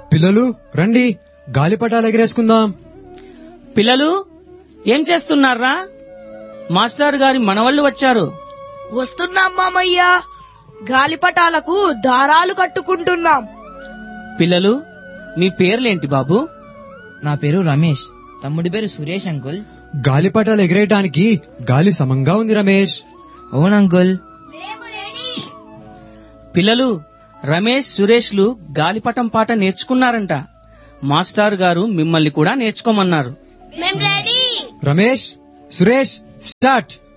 పిల్లలు రండి గాలిపటాలు ఎగరేసుకుందాం పిల్లలు ఏం చేస్తున్నారా మాస్టర్ గారి మనవళ్ళు వచ్చారు వస్తున్నాం మామయ్య గాలిపటాలకు దారాలు కట్టుకుంటున్నాం పిల్లలు మీ పేర్లేంటి బాబు నా పేరు రమేష్ తమ్ముడి పేరు సురేష్ అంకుల్ గాలిపటాలు ఎగరేయడానికి గాలి సమంగా ఉంది రమేష్ అవును అంకుల్ పిల్లలు రమేష్ సురేష్లు గాలిపటం పాట నేర్చుకున్నారంట మాస్టర్ గారు మిమ్మల్ని కూడా నేర్చుకోమన్నారు రమేష్ సురేష్ స్టార్ట్